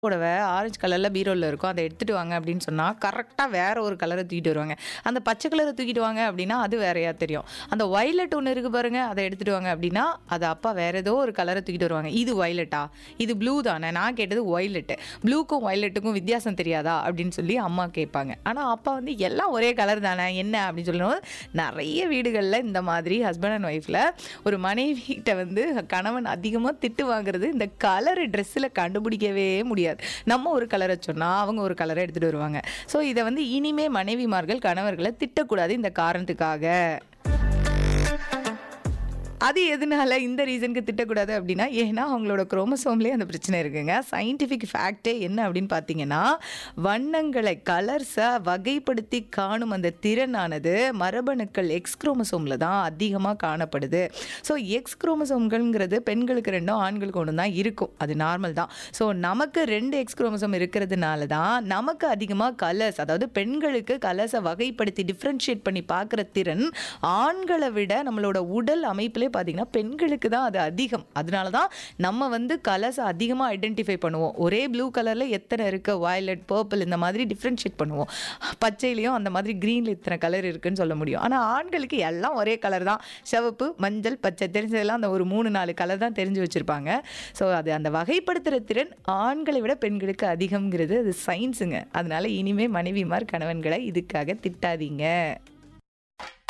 புடவை ஆரஞ்சு கலர்ல பீரோல இருக்கும். அத எடுத்துட்டு வாங்க அப்படின்னு சொன்னா, கரெக்ட்டா வேற ஒரு கலர தூக்கிட்டு வருவாங்க. அந்த பச்சை கலர தூக்கிட்டு வாங்க அப்படின்னா, அது வேறயா தெரியும். அந்த வயலட் ஒண்ணு இருக்கு பாருங்க, அத எடுத்துட்டு வாங்க அப்படின்னா, அது அப்பா வேற ஏதோ ஒரு கலர தூக்கிட்டு வருவாங்க. இது வயலட்டா? இது ப்ளூ தானே? நான் கேட்டது வயலட். ப்ளூக்கும் வயலட்டுக்கும் வித்தியாசம் தெரியாதா? அப்படின்னு சொல்லி அம்மா கேட்பாங்க. ஆனா அப்பா வந்து எல்லாம் ஒரே கலர் தானே என்ன அப்படின்னு சொல்லும்போது, நெறைய வீடுகள்ல இந்த மாதிரி ஹஸ்பண்ட் அண்ட் ஒய்ஃப்ல ஒரு மனைவிகிட்ட வந்து கணவன் அதிகமா திட்டு வாங்குறது, இந்த கலர் ட்ரெஸ்ஸில கண்டுபிடிக்கவே முடியாது. நம்ம ஒரு கலர சொன்னா, அவங்க ஒரு கலர எடுத்துட்டு வருவாங்க. ஸோ இத வந்து இனிமே மனைவிமார்கள் கணவர்கள திட்டக்கூடாது இந்த காரணத்துக்காக. அது எதனால இந்த ரீசனுக்கு திட்டக்கூடாது அப்படின்னா, ஏன்னா அவங்களோட குரோமோசோம்லயே அந்த பிரச்சனை இருக்குங்க. சயின்டிஃபிக் ஃபேக்ட்டே என்ன அப்படின்னு பார்த்தீங்கன்னா, வண்ணங்களை கலர்ஸ வகைப்படுத்தி காணும் அந்த திறனானது மரபணுக்கள் எக்ஸ் குரோமோசோம்ல தான் அதிகமா காணப்படுது. ஸோ எக்ஸ் குரோமோசோம்கள்ங்கிறது பெண்களுக்கு 2ம், ஆண்களுக்கு 1ம் தான் இருக்கும். அது நார்மல் தான். ஸோ நமக்கு 2 எக்ஸ் குரோமோசோம் இருக்கிறதுனால தான், நமக்கு அதிகமா கலர்ஸ் அதாவது பெண்களுக்கு கலர்ஸ வகைப்படுத்தி டிஃபரன்ஷியேட் பண்ணி பார்க்குற திறன், ஆண்கள விட நம்மளோட உடல் அமைப்பிலே பார்த்தீங்கன்னா, பெண்களுக்கு தான் அது அதிகம். அதனால தான் நம்ம வந்து கலர்ஸ அதிகமா ஐடென்டிஃபை பண்ணுவோம். ஒரே ப்ளூ கலர்ல எத்தன இருக்கு? வயலட், பர்பிள் இந்த மாதிரி டிஃபரன்ஷியேட் பண்ணுவோம். பச்சையிலயும் அந்த மாதிரி கிரீன்ல இத்தன கலர் இருக்குன்னு சொல்ல முடியும். ஆனா ஆண்களுக்கு எல்லாம் ஒரே கலர் தான். சிவப்பு, மஞ்சள், பச்சை தெரிஞ்சதெல்லாம் அந்த ஒரு 3, 4 கலர் தான் தெரிஞ்சு வச்சிருப்பாங்க. ஸோ அது அந்த வகைப்படுத்துற திறன் ஆண்களை விட பெண்களுக்கு அதிகம்ங்கிறது அது சயின்ஸுங்க. அதனால இனிமே மனைவிமார் கணவன்கள இதுக்காக திட்டாதீங்க.